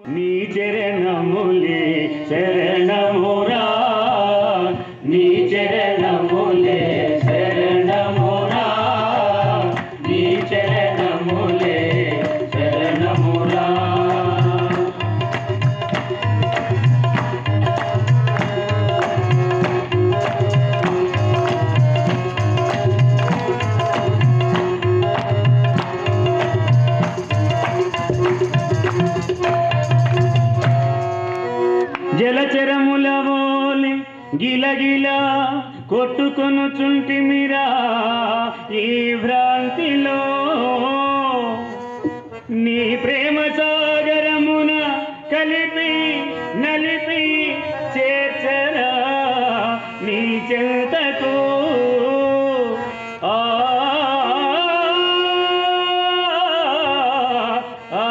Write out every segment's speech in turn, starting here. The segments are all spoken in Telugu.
నీ చరణములే శరణమురా నీ చరణములే శరణమురా నీ చరణములే శరణమురా జలచరముల వోలి గిలగిల కొట్టుకొను చుంటిమిరా ఈ భ్రాంతిలో నీ ప్రేమ సాగరమున కలిపి నలిపి చేర్చరా నీ చెంతకు ఆ ఆ,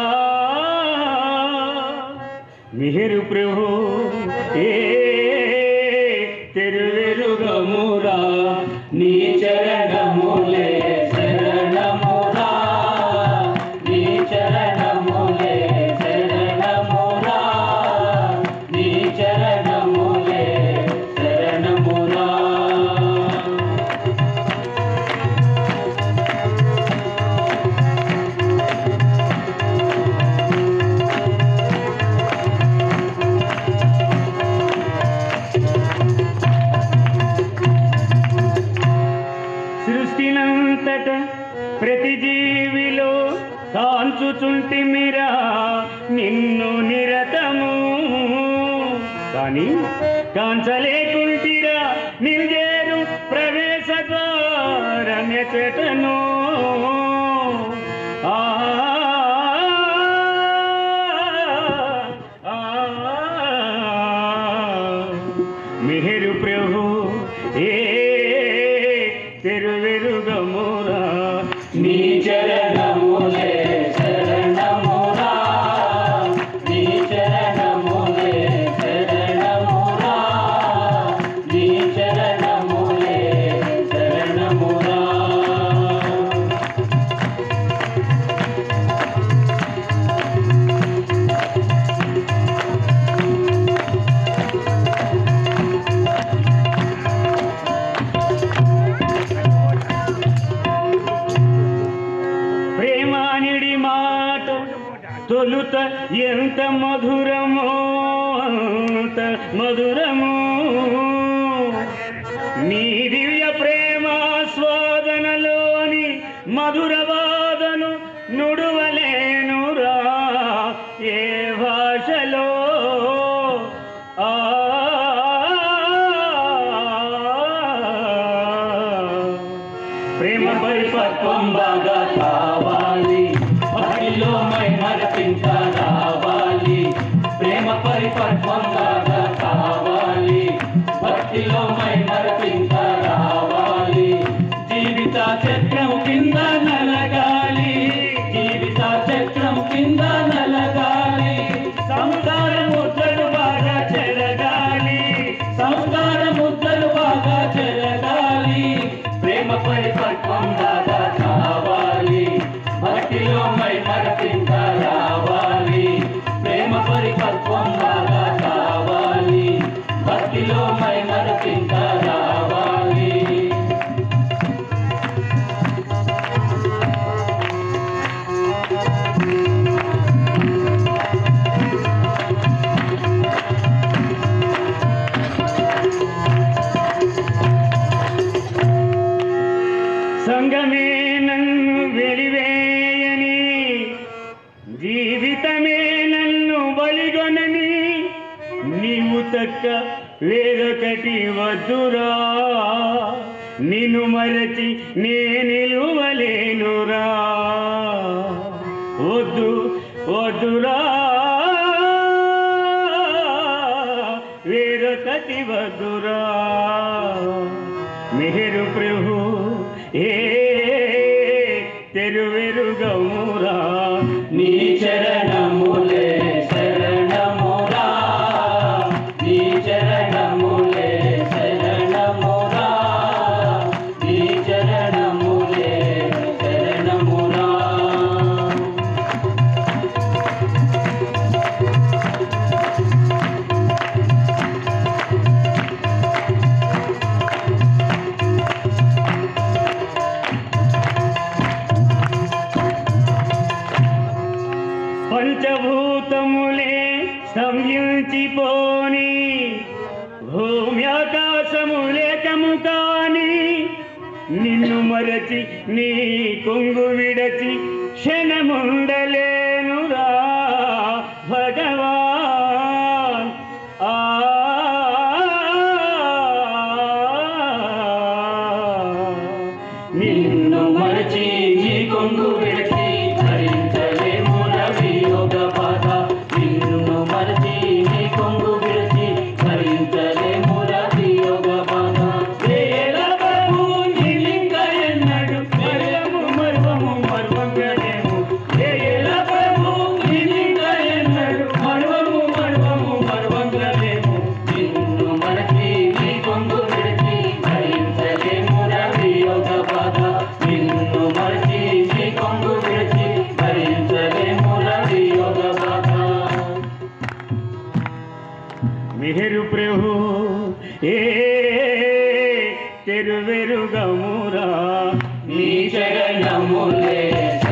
మిహిరు ప్రభు ఏ తెరువెరుగమురా నీ చరణములే శరణమురా నీ చరణములే శరణమురా నీ చరణములే శరణమురా సృష్టినంతట ప్రతి జీవిలో కాల్చుచుంటిమిరా నిన్ను నిరతము కానీ కాంచలేకుంటిరా నిల్జేరు ప్రవేశ ద్వారమ్య చెటను ఆ ఆ, మిహిరు ప్రభు ఏ తెరువెరుగమురా నీ చరణములే శరణమురా నీ చరణములే శరణమురా నీ చరణములే శరణమురా ప్రేమానిడి మాట తొలుత ఎంత మధురమో అంత మధురమో నీ దివ్య ప్రేమ స్వాదనలోని మధురవాదను నుడువలేనురా ఏ భాషలో ఆ ప్రేమ పరిపక్వం బాగా కావాలి భక్తిలో మై మరపించ రావాలి ప్రేమ పరిపక్వం బాగా కావాలి భక్తిలో మై మరపించ రావాలి జీవిత చక్రం కింద నలగాలి జీవిత చక్రం కింద నలగాలి సంసార ముద్రలు బాగా చెరగాలి సంసార ముద్రలు బాగా చెరగాలి ప్రేమ పరిపక్వం బాగా కావాలి భక్తిలో మై మరపించ రావాలి ప్రేమ పరిపక్వం బాగా కావాలి భక్తిలో మై మరపించ రావాలి సంగమే నన్ను వెలివేయని జీవితమే నన్ను బలిగొనని నీవు తక్క వేరొకటి వద్దురా నిన్ను మరచి నే నిలువలేనురా వద్దు వద్దురా వేరొకటి వద్దురా మెహరు ప్రభు ఏ తెరువెరుగమురా నీ చరణములే శరణమురా నీ చరణములే శరణమురా నీ చరణములే శరణమురా పంచభూతములే సంయుంచిపోని భూమి ఆకాశములేకము కాని నిన్ను మరచి నీ కొంగు విడచి క్షణముండలేనురా భగవాన్ ఆ నిన్ను మరచి నీ కొంగు విడిచి ధరించలేము వియోగ బాధ నిన్ను మరచి నీ కొంగు విడిచి ధరించలేము వియోగ బాధ వేల ప్రభు నిలింక ఎన్నడు మరము మర్వము మర్వంగలేము వేల ప్రభు నిలింక ఎన్నడు మర్వము మర్వము మర్వంగలేము నిన్ను మరచి నీ కొంగు విడిచి ధరించలేము వియోగ బాధ నిన్ను మరచి నీ కొంగు విడిచి ధరించలేము వియోగ బాధ మిహిరు ప్రభు ఏ తెరువెరుగమురా నీ చరణములే